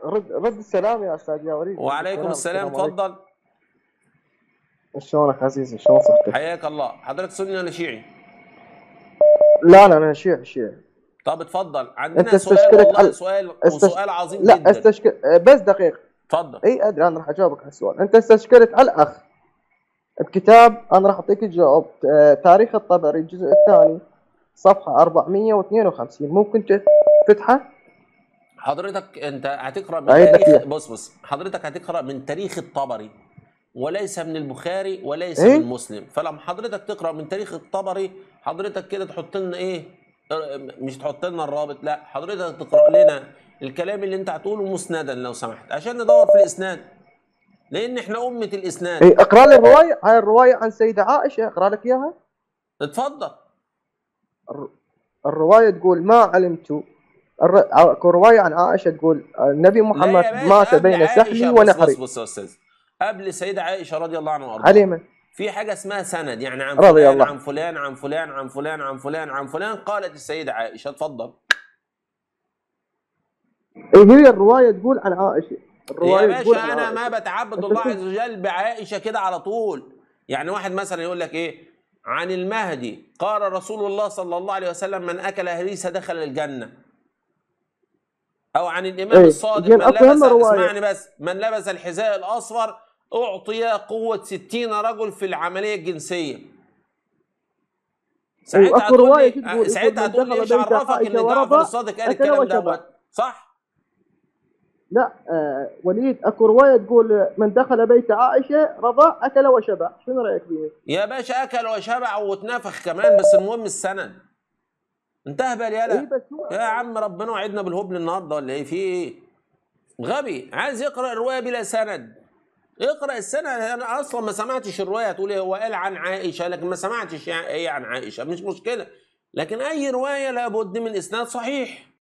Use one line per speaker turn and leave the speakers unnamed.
رد رد السلام يا استاذ يا وليد
وعليكم السلام
عليكم.
تفضل
شلونك عزيزي شلون صحتك؟
حياك الله حضرتك سني ولا شيعي
لا لا انا شيعي شيعي
طب اتفضل عندنا
أنت
سؤال
استشكلك
والله
على-
سؤال
استش-
وسؤال عظيم
لا
جدا
استشكل بس دقيقه
اتفضل
اي ادري انا راح اجاوبك على السؤال انت استشكلت على الاخ بكتاب انا راح اعطيك الجواب آه، تاريخ الطبري الجزء الثاني صفحه 452 ممكن تفتحه؟
حضرتك انت هتقرا من
أعيد لك
تاريخ
إياه.
بص بص حضرتك هتقرا من تاريخ الطبري وليس من البخاري وليس
إيه؟
من مسلم فلما حضرتك تقرا من تاريخ الطبري حضرتك كده تحط لنا ايه اه، مش تحط لنا الرابط لا حضرتك تقرا لنا الكلام اللي انت هتقوله مسندا لو سمحت عشان ندور في الاسناد لان احنا امه الاسناد
اي اقرا لي الروايه هاي الروايه عن سيده عائشه اقرا لك اياها
اتفضل
الروايه تقول ما علمت الر... اكو روايه عن عائشه تقول النبي
لا
محمد
يا باشا،
مات
قبل
بين
عائشة،
سحلي
بص-
ونحري
بص بص يا استاذ قبل السيده عائشه رضي الله عنها وارضاها
عليمه
في حاجة اسمها سند يعني عن
رضي
فلان
الله.
عن فلان عن فلان عن فلان عن فلان عن فلان قالت السيدة عائشة اتفضل
اي هي الروايه تقول عن عائشه
يا
الروايه تقول
باشا
عن
انا ما
عائشة.
بتعبد الله عز وجل بعائشة كده على طول يعني واحد مثلا يقول لك ايه عن المهدي قال رسول الله صلى الله عليه وسلم من اكل هريسة دخل الجنة او عن الامام
إيه،
الصادق
يمكن
من
أكو هم
لبس
رواية.
اسمعني بس من لبس الحذاء الاصفر اعطي قوة ستين رجل في العملية الجنسية ساعتها
أكو
هتقول
رواية
لي
تقول
ساعتها
من
هتقول لي
دخل
ايش
بيت
عرفك ان
عائشة
جعفر
ورضى
الصادق قال
أكل
الكلام
وشبع.
دوت صح
لا آه وليد اكو روايه تقول من دخل بيت عائشه رضى اكل وشبع شنو رايك فيها؟
يا باشا اكل وشبع واتنفخ كمان بس المهم السند انتهى بقى
اي
يالا
بس هو
يا عم ربنا وعدنا بالهبل النهارده ولا ايه في ايه غبي عايز يقرا الروايه بلا سند اقرا السند انا اصلا ما سمعتش الروايه هتقول ايه هو قال عن عائشه لكن ما سمعتش يعني ايه عن عائشه مش مشكله لكن اي روايه لابد من اسناد صحيح